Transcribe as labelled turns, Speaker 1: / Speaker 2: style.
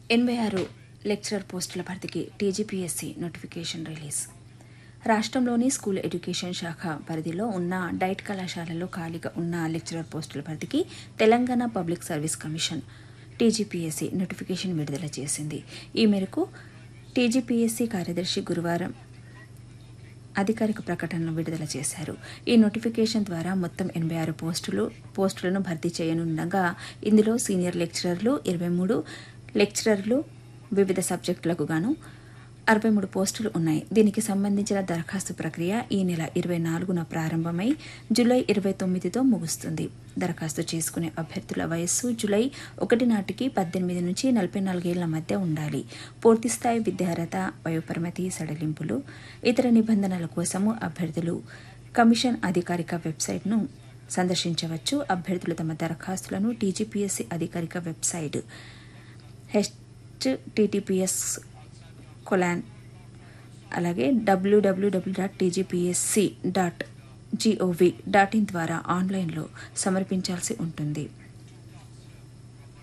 Speaker 1: ఎనభై ఆరు లెక్చరర్ పోస్టుల భర్తీకి టీజీపీఎస్సీ నోటిఫికేషన్ రిలీజ్ రాష్ట్రంలోని స్కూల్ ఎడ్యుకేషన్ శాఖ పరిధిలో ఉన్న డైట్ కళాశాలలో ఖాళీగా ఉన్న లెక్చరర్ పోస్టుల భర్తీకి Telangana public service commission TGPSC notification విడుదల చేసింది ఈ మేరకు టీజీపీఎస్సీ కార్యదర్శి గురువారం అధికారిక ప్రకటనను విడుదల చేశారు ఈ నోటిఫికేషన్ ద్వారా మొత్తం ఎనభై ఆరు పోస్టులు పోస్టులను భర్తీ చేయనుండగా ఇందులో సీనియర్ లెక్చరర్లు ఇరవై మూడు లెక్చరర్లు వివిధ సబ్జెక్టులకు గాను అరవై మూడు పోస్టులు ఉన్నాయి దీనికి సంబంధించిన దరఖాస్తు ప్రక్రియ ఈ నెల ఇరవై నాలుగున ప్రారంభమై జూలై ఇరవై తొమ్మిదితో ముగుస్తుంది దరఖాస్తు చేసుకునే అభ్యర్థుల వయస్సు జూలై ఒకటి నాటికి పద్దెనిమిది నుంచి నలభై నాలుగేళ్ల మధ్య ఉండాలి పూర్తిస్థాయి విద్యార్హత వయోపరిమితి సడలింపులు ఇతర నిబంధనల కోసము అభ్యర్థులు కమిషన్ అధికారిక వెబ్సైట్ను సందర్శించవచ్చు అభ్యర్థులు తమ దరఖాస్తులను టీజీపీఎస్సీ అధికారిక వెబ్సైట్ హెచ్టిటిపిఎస్ కొలాన్ అలాగే WWW dot TGPSC dot GOV dot in ద్వారా ఆన్లైన్లో సమర్పించాల్సి ఉంటుంది